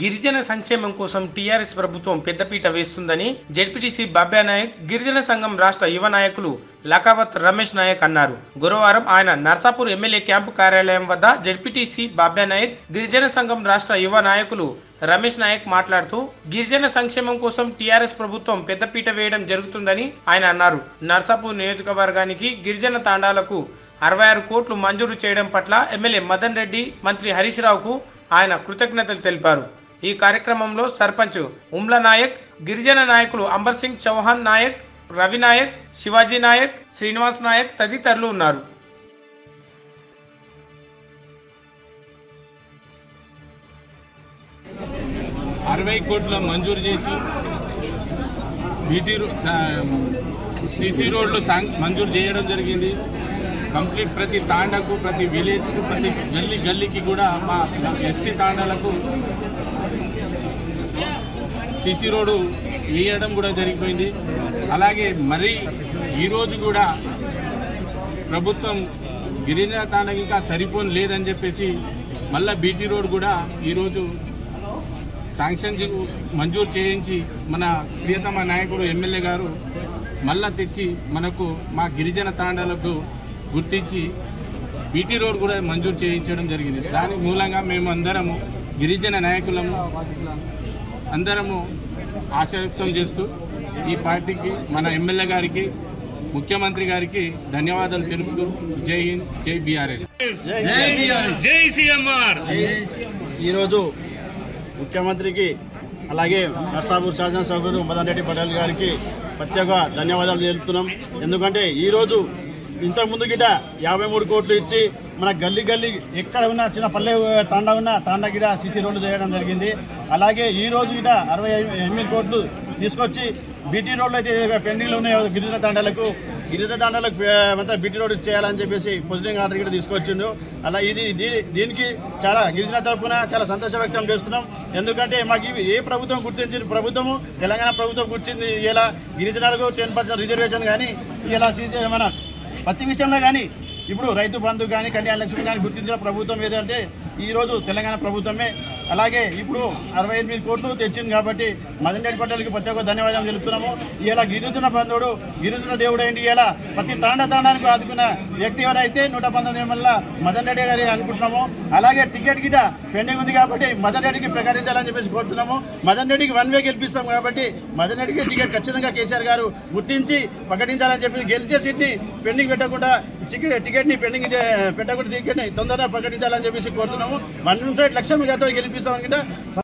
గిరిజన సంక్షేమం కోసం టీఆర్ఎస్ ప్రభుత్వం పెద్దపీట వేస్తుందని జెడ్పీటీసీ బాబ్యా నాయక్ గిరిజన సంఘం రాష్ట్ర యువ నాయకులు లకావత్ రమేష్ నాయక్ అన్నారు గురువారం ఆయన నర్సాపూర్ ఎమ్మెల్యే క్యాంపు కార్యాలయం వద్ద జెడ్పీటీసీ బాబ్యా నాయక్ గిరిజన సంఘం రాష్ట్ర యువ నాయకులు రమేష్ నాయక్ మాట్లాడుతూ గిరిజన సంక్షేమం కోసం టీఆర్ఎస్ ప్రభుత్వం పెద్దపీట వేయడం జరుగుతుందని ఆయన అన్నారు నర్సాపూర్ నియోజకవర్గానికి గిరిజన తాండాలకు అరవై ఆరు కోట్లు మంజూరు చేయడం పట్ల ఎమ్మెల్యే మదన్ రెడ్డి మంత్రి హరీష్ రావుకు ఆయన కృతజ్ఞతలు తెలిపారు ఈ కార్యక్రమంలో సర్పంచ్ ఉమ్ల నాయక్ గిరిజన నాయకులు అంబర్ సింగ్ చౌహాన్ నాయక్ రవి నాయక్ శివాజీ నాయక్ శ్రీనివాస్ నాయక్ తదితరులు ఉన్నారు అరవై కోట్ల మంజూరు చేసి బీటీ రో- సా- సిసి రోడ్లు సాంగ్ మంజూరు చేయడం జరిగింది కంప్లీట్ ప్రతి తాండాకు ప్రతి విలేజ్కు ప్రతి గల్లీ గల్లీకి కూడా మా ఎస్టీ తాండాలకు సిసి రోడ్డు వేయడం కూడా జరిగిపోయింది అలాగే మరి ఈరోజు కూడా ప్రభుత్వం గిరిజన తాండకి ఇంకా సరిపోని లేదని చెప్పేసి మళ్ళా బీటీ రోడ్ కూడా ఈరోజు శాంక్షన్ చే- మంజూరు చేయించి మన ప్రియతమ నాయకుడు ఎమ్మెల్యే గారు మళ్ళా తెచ్చి మనకు మా గిరిజన తాండాలకు గుర్తించి బీటీ రోడ్ కూడా మంజూరు చేయించడం జరిగింది దాని మూలంగా మేము అందరము గిరిజన నాయకులము అందరము ఆశ వ్యక్తం చేస్తూ ఈ పార్టీకి మన ఎమ్మెల్యే గారికి ముఖ్యమంత్రి గారికి ధన్యవాదాలు తెలుపుతూ జై హింద్ జై బీఆర్ఎస్ జై సీఎంఆర్ ఈరోజు ముఖ్యమంత్రికి అలాగే నర్సాపూర్ శాసనసభ్యులు మదన్ రెడ్డి పటేల్ గారికి ప్రత్యేక ధన్యవాదాలు తెలుపుతున్నాం ఎందుకంటే ఈరోజు ఇంతకు ముందు గిట యాభై మూడు కోట్లు ఇచ్చి మన గల్లీ గల్లీ ఎక్కడ ఉన్నా చిన్న పల్లె తాండా ఉన్నా తాండా గిట సీసీ రోడ్లు చేయడం జరిగింది అలాగే ఈ రోజు గిట అరవై ఎనిమిది కోట్లు తీసుకొచ్చి బీటీ రోడ్లు అయితే పెండింగ్లో ఉన్నాయి గిరిజన తాండాలకు గిరిజన తాండాలకు ఆ, మొత్తం బీటీ రోడ్ చేయాలని చెప్పేసి పొజిటింగ్ ఆర్డర్ కూడా తీసుకొచ్చిండు అలా ఇది దీ- దీనికి చాలా గిరిజన తరపున చాలా సంతోషం వ్యక్తం చేస్తున్నాం ఎందుకంటే మాకు ఇవి ఏ ప్రభుత్వం గుర్తించిన ప్రభుత్వము తెలంగాణ ప్రభుత్వం గుర్తింది ఇలా గిరిజనులకు టెన్ పర్సెంట్ రిజర్వేషన్ కానీ ఇలా సీజ- మన ప్రతి విషయంలో కానీ ఇప్పుడు రైతు బంధు కానీ కళ్యాణ లక్ష్మి కానీ గుర్తించిన ప్రభుత్వం ఏదంటే ఈ రోజు తెలంగాణ ప్రభుత్వమే అలాగే ఇప్పుడు అరవై ఎనిమిది కోట్లు తెచ్చింది కాబట్టి మదన్ రెడ్డి పటేల్కి ప్రత్యేక ధన్యవాదాలు తెలుపుతున్నాము ఇలా గిరిజన బంధువుడు గిరిజన దేవుడు ఏంటి ఇలా ప్రతి తాండ తాండానికి ఆదుకున్న వ్యక్తి ఎవరైతే నూట పంతొమ్మిది వల్ల మదన్ రెడ్డి గారి అనుకుంటున్నాము అలాగే టికెట్ గిట పెండింగ్ ఉంది కాబట్టి మదన్ రెడ్డికి ప్రకటించాలని చెప్పేసి కోరుతున్నాము మదన్ రెడ్డికి వన్ వే గెలిపిస్తాం కాబట్టి మదన్ రెడ్డికి టికెట్ ఖచ్చితంగా కేసీఆర్ గారు గుర్తించి ప్రకటించాలని చెప్పి గెలిచే సీట్ని పెండింగ్ పెట్టకుండా టికెట్ ని పెండింగ్ చే- పెట్టకుండా టికెట్ ని తొందరగా ప్రకటించాలని చెప్పేసి కోరుతున్నాము వన్ సైడ్ లక్ష్యం మెజార్టీతో గెలిపిస్తామని గిట్ట